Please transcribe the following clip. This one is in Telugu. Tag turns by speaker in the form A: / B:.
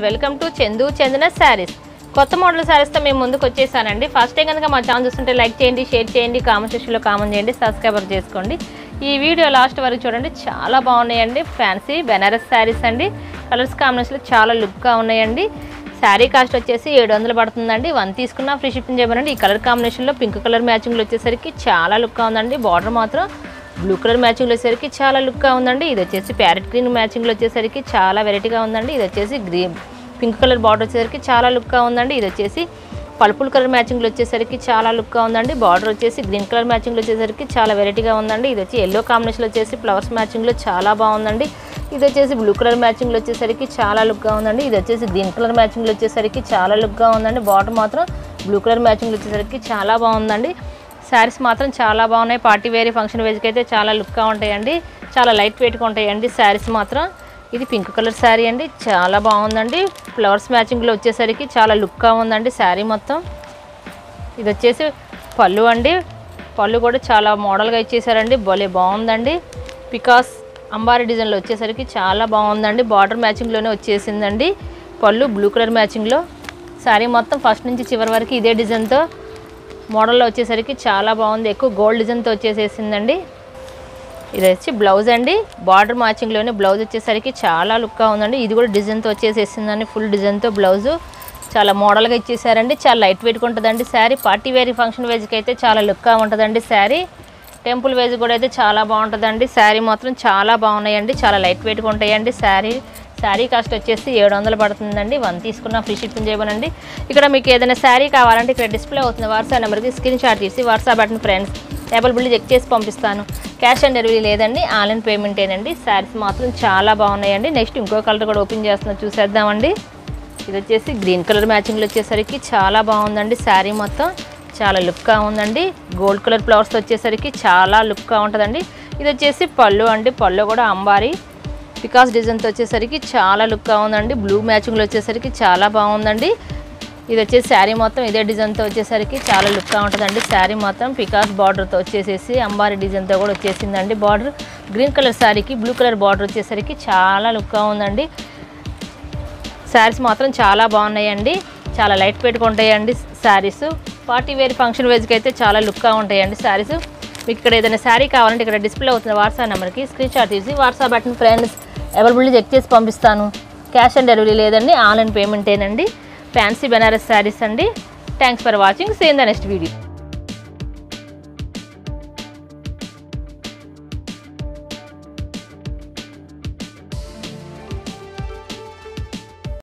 A: వెల్కమ్ టు చందు చందన శారీస్ కొత్త మోడల్ శారీస్తో మేము ముందుకు వచ్చేసానండి ఫస్ట్ టైం కనుక మా ఛానల్ చూస్తుంటే లైక్ చేయండి షేర్ చేయండి కామెంట్ సెక్షన్లో కామెంట్ చేయండి సబ్స్క్రైబర్ చేసుకోండి ఈ వీడియో లాస్ట్ వరకు చూడండి చాలా బాగున్నాయండి ఫ్యాన్సీ బెనారస్ శారీస్ అండి కలర్స్ కాంబినేషన్లో చాలా లుక్గా ఉన్నాయండి శారీ కాస్ట్ వచ్చేసి ఏడు వందలు పడుతుందండి వన్ తీసుకున్న ఫ్రీ షిప్పింగ్ చేయమనండి ఈ కలర్ కాంబినేషన్లో పింక్ కలర్ మ్యాచింగ్లో వచ్చేసరికి చాలా లుక్గా ఉందండి బార్డర్ మాత్రం బ్లూ కలర్ మ్యాచింగ్లో వచ్చేసరికి చాలా లుక్గా ఉందండి ఇది వచ్చేసి ప్యారెట్ గ్రీన్ మ్యాచింగ్లో వచ్చేసరికి చాలా వెరైటీగా ఉందండి ఇది వచ్చేసి గ్రీన్ పింక్ కలర్ బార్డర్ వచ్చేసరికి చాలా లుక్గా ఉందండి ఇది వచ్చేసి పర్పుల్ కలర్ మ్యాచింగ్లో వచ్చేసరికి చాలా లుక్గా ఉందండి బార్డర్ వచ్చేసి గ్రీన్ కలర్ మ్యాచింగ్లో వచ్చేసరికి చాలా వెరైటీగా ఉందండి ఇది వచ్చి ఎల్లో కాంబినేషన్లో వచ్చేసి ఫ్లవర్స్ మ్యాచింగ్లో చాలా బాగుందండి ఇది వచ్చేసి బ్లూ కలర్ మ్యాచింగ్లో వచ్చేసరికి చాలా లుక్గా ఉందండి ఇది వచ్చేసి గ్రీన్ కలర్ మ్యాచింగ్లో వచ్చేసరికి చాలా లుక్గా ఉందండి బార్డర్ మాత్రం బ్లూ కలర్ మ్యాచింగ్లో వచ్చేసరికి చాలా బాగుందండి శారీస్ మాత్రం చాలా బాగున్నాయి పార్టీ వేర్ ఫంక్షన్ వేజ్కి అయితే చాలా లుక్గా ఉంటాయండి చాలా లైట్ వెయిట్గా ఉంటాయండి శారీస్ మాత్రం ఇది పింక్ కలర్ శారీ అండి చాలా బాగుందండి ఫ్లవర్స్ మ్యాచింగ్లో వచ్చేసరికి చాలా లుక్గా ఉందండి శారీ మొత్తం ఇది వచ్చేసి పళ్ళు అండి పళ్ళు కూడా చాలా మోడల్గా ఇచ్చేసారండి భలే బాగుందండి పికాస్ అంబారీ డిజైన్లో వచ్చేసరికి చాలా బాగుందండి బార్డర్ మ్యాచింగ్లోనే వచ్చేసిందండి పళ్ళు బ్లూ కలర్ మ్యాచింగ్లో శారీ మొత్తం ఫస్ట్ నుంచి చివరి వరకు ఇదే డిజైన్తో మోడల్లో వచ్చేసరికి చాలా బాగుంది ఎక్కువ గోల్డ్ డిజైన్తో వచ్చేసేసిందండి ఇది వచ్చి బ్లౌజ్ అండి బార్డర్ మ్యాచింగ్లోనే బ్లౌజ్ వచ్చేసరికి చాలా లుక్గా ఉందండి ఇది కూడా డిజైన్తో వచ్చేసేసిందండి ఫుల్ డిజైన్తో బ్లౌజు చాలా మోడల్గా ఇచ్చేసారండి చాలా లైట్ వెయిట్గా ఉంటుందండి శారీ పార్టీ వేర్ ఫంక్షన్ వేజ్కి అయితే చాలా లుక్గా ఉంటుందండి శారీ టెంపుల్ వేజ్ కూడా అయితే చాలా బాగుంటుందండి శారీ మాత్రం చాలా బాగున్నాయండి చాలా లైట్ వెయిట్గా ఉంటాయండి శారీ శారీ కాస్ట్ వచ్చేసి ఏడు వందలు పడుతుందండి వన్ తీసుకున్న ఫ్రీ షిప్పింగ్ చేయమనండి ఇక్కడ మీకు ఏదైనా శారీ కావాలంటే ఇక్కడ డిస్ప్లే అవుతుంది వాట్సాప్ నెంబర్కి స్క్రీన్ షాట్ తీసి WhatsApp button friends availability check చేసి పంపిస్తాను క్యాష్ ఆన్ డెలివరీ లేదండి ఆన్లైన్ పేమెంటేనండి శారీస్ మాత్రం చాలా బాగున్నాయండి నెక్స్ట్ ఇంకో కలర్ కూడా ఓపెన్ చేస్తున్నా చూసేద్దామండి ఇది వచ్చేసి గ్రీన్ కలర్ మ్యాచింగ్లో వచ్చేసరికి చాలా బాగుందండి శారీ మొత్తం చాలా లుక్గా ఉందండి గోల్డ్ కలర్ ఫ్లవర్స్ వచ్చేసరికి చాలా లుక్గా ఉంటుందండి ఇది వచ్చేసి పళ్ళు అండి పళ్ళు కూడా అంబారి పికాస్ డిజైన్తో వచ్చేసరికి చాలా లుక్గా ఉందండి బ్లూ మ్యాచింగ్లో వచ్చేసరికి చాలా బాగుందండి ఇది వచ్చేసి శారీ మొత్తం ఇదే డిజైన్తో వచ్చేసరికి చాలా లుక్గా ఉంటుందండి శారీ మొత్తం పికాస్ బార్డర్తో వచ్చేసేసి అంబారీ డిజైన్తో కూడా వచ్చేసిందండి బార్డర్ గ్రీన్ కలర్ శారీకి బ్లూ కలర్ బార్డర్ వచ్చేసరికి చాలా లుక్గా ఉందండి శారీస్ మాత్రం చాలా బాగున్నాయండి చాలా లైట్ పెట్టుకుంటాయండి శారీస్ పార్టీ వేర్ ఫంక్షన్ వేజ్కి అయితే చాలా లుక్గా ఉంటాయండి శారీస్ మీకు ఇక్కడ ఏదైనా శారీ కావాలంటే ఇక్కడ డిస్ప్లే అవుతున్న వాట్సాప్ నెంబర్కి స్క్రీన్ షాట్ తీసి WhatsApp button friends availability check చేసి పంపిస్తాను క్యాష్ ఆన్ డెలివరీ లేదండి ఆన్లైన్ పేమెంటేనండి ఫ్యాన్సీ బెనారస్ శారీస్ అండి thanks for watching same the next video